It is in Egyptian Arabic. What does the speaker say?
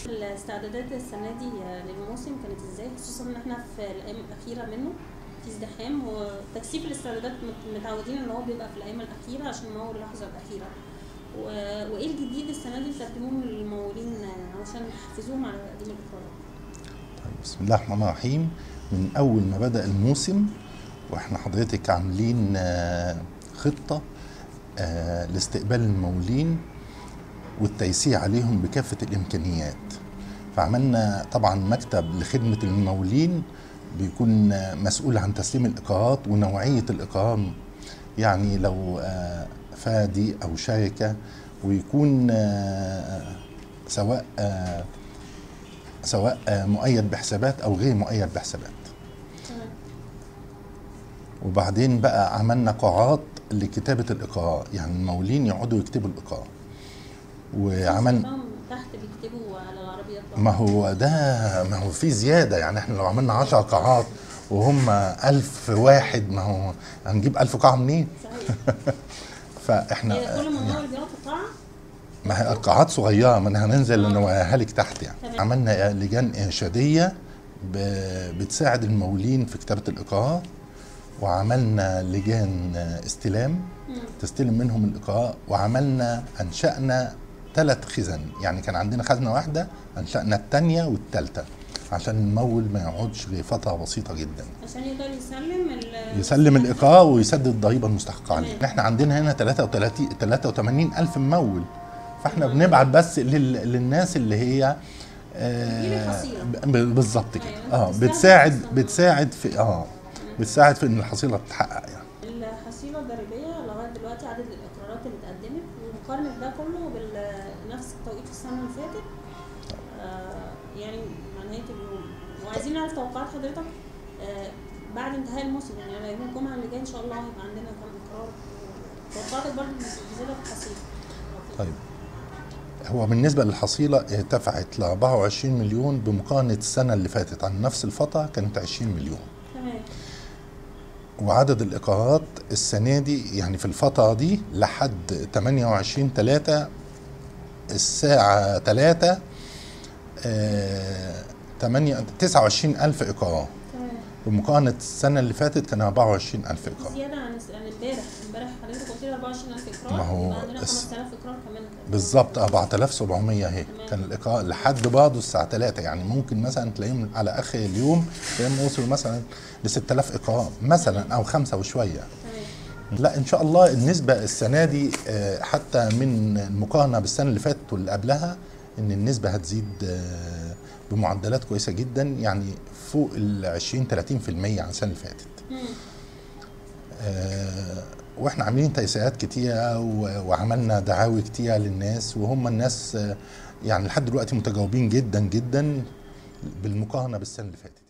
الاستعدادات السنه دي للموسم كانت ازاي خصوصا ان احنا في الايام الاخيره منه في ازدحام وتكثيف الاستعدادات مت- متعودين ان هو بيبقى في الايام الاخيره عشان نمول اللحظه الاخيره و- وايه الجديد السنه دي بتقدموه للممولين عشان تحفزوهم على تقديم الاقرارات طيب بسم الله الرحمن الرحيم من اول ما بدا الموسم واحنا حضرتك عاملين آه، خطه آه، لاستقبال المولين والتيسير عليهم بكافه الامكانيات فعملنا طبعا مكتب لخدمه المولين بيكون آه، مسؤول عن تسليم الاقرارات ونوعيه الاقرار يعني لو آه، فادي او شركه ويكون آه، سواء آه، سواء آه، مؤيد بحسابات او غير مؤيد بحسابات تمام وبعدين بقى عملنا قاعات لكتابه الاقرار يعني المولين يقعدوا يكتبوا الاقرار وعمل شايفاهم تحت بيكتبوا على العربيات بقى. ما هو ده ما هو في زياده يعني احنا لو عملنا 10 قاعات وهم ألف واحد ما هو هنجيب ألف قاعة منين؟ صحيح فاحنا هي كل يعني ممول بيقعد في قاعه ما هي قاعات صغيره ما أنا هننزل آه. نوعيها لك تحت يعني تمام. عملنا لجان ارشاديه ب- بتساعد المولين في كتابه الاقرار وعملنا لجان استلام مم. تستلم منهم الاقرار وعملنا انشانا ثلاث خزن يعني كان عندنا خزنه واحده انشانا الثانيه والثالثه عشان الممول ما يقعدش غير فتره بسيطه جدا عشان يقدر يسلم ال- يسلم الاقرار ويسدد الضريبه المستحقه عليه تمام. احنا عندنا هنا 33 83 الف ممول فاحنا بنبعت بس لل... للناس اللي هي بتجيب آه الحصيلة. ب- بالظبط كده أيوة. اه بتساعد بتساعد الناس. بتساعد في اه بتساعد في ان الحصيله تتحقق يعني الحصيله الضريبيه لغايه دلوقتي عدد الاقرارات اللي اتقدمت ومقارنه ده كله بنفس التوقيت السنه اللي فاتت آه يعني مع نهايه اليوم وعايزين نعرف توقعات حضرتك آه بعد انتهاء الموسم يعني على يوم الجمعه اللي جاي ان شاء الله هيبقى عندنا كام اقرار توقعاتك برضه بزياده في الحصيله طيب هو بالنسبة للحصيلة ارتفعت ل 24 مليون بمقارنة السنة اللي فاتت عن نفس الفترة كانت 20 مليون تمام وعدد الإقرارات السنة دي يعني في الفترة دي لحد 28 3 الساعة 3 آه 8 29 ألف إقرار تمام بمقارنة السنة اللي فاتت كان 24 ألف إقرار زياده عن الس- عن امبارح امبارح حضرتك قلت لي 24000 اقرار ما هو يبقى عندنا الس- 5000 اقرار كمان بالظبط 4700 اهي تمام. كان الإقرار لحد بعده الساعة 3 يعني ممكن مثلا تلاقيهم على آخر اليوم تلاقيهم وصلوا مثلا ل 6000 إقرار مثلا أو خمسة وشوية تمام لا ان شاء الله النسبه السنه دي آه، حتى من المقارنه بالسنه اللي فاتت واللي قبلها ان النسبه هتزيد آه، بمعدلات كويسه جدا يعني فوق ال 20 30% عن السنه اللي فاتت مم. آه، واحنا عاملين تيسيرات كتيره و- وعملنا دعاوي كتيره للناس وهم الناس آه، يعني لحد دلوقتي متجاوبين جدا جدا بالمقارنه بالسنه اللي فاتت